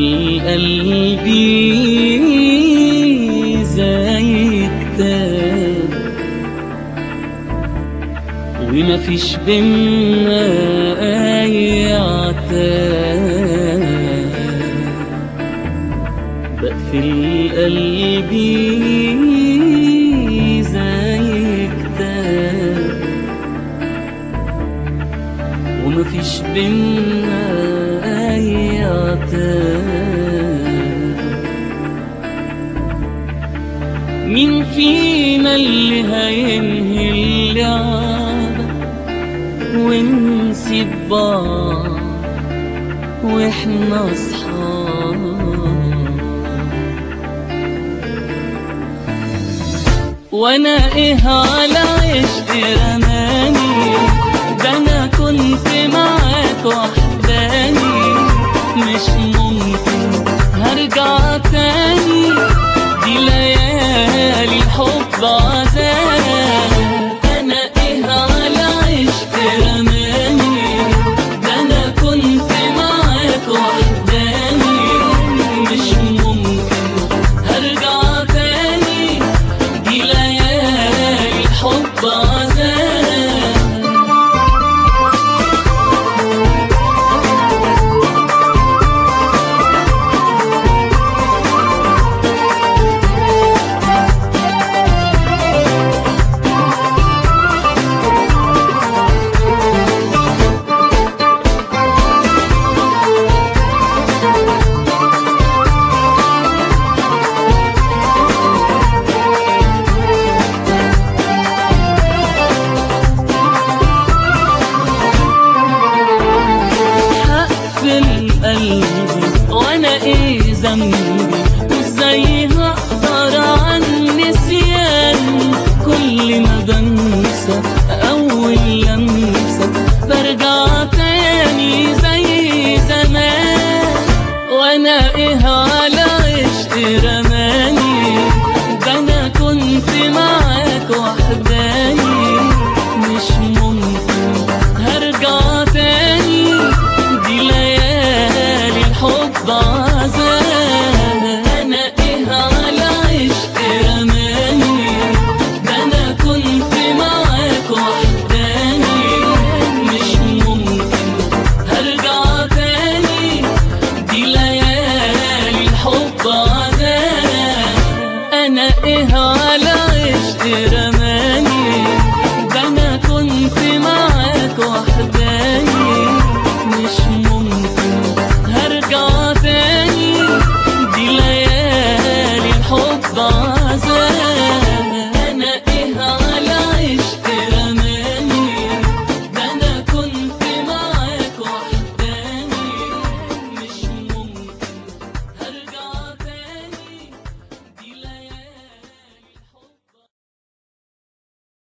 القلب زي كتاب وما فيش بينا اي عتاب بقفل قلبي زي كتاب ومفيش بينا اي عتاب مين فينا اللي هينهي اللعبة ونسيب بعض واحنا اصحاب وانا ايه على عشق رماني ده انا كنت معاك وحداني مش ممكن هرجع تاني دي ليالي حب عذاب انا ايه على عشق رماني ده انا كنت معاك وحداني مش ممكن هرجع تاني دي ليالي حب عذاب هقفل قلبي وانا ايه ذنبي وازاي هقدر عن نسيان كل ما بنسى اول لمسة برجع تاني زي زمان وانا ايه على عشق رماني ده انا كنت معاك وحداني مش ممكن هرجع تاني دي ليالي الحب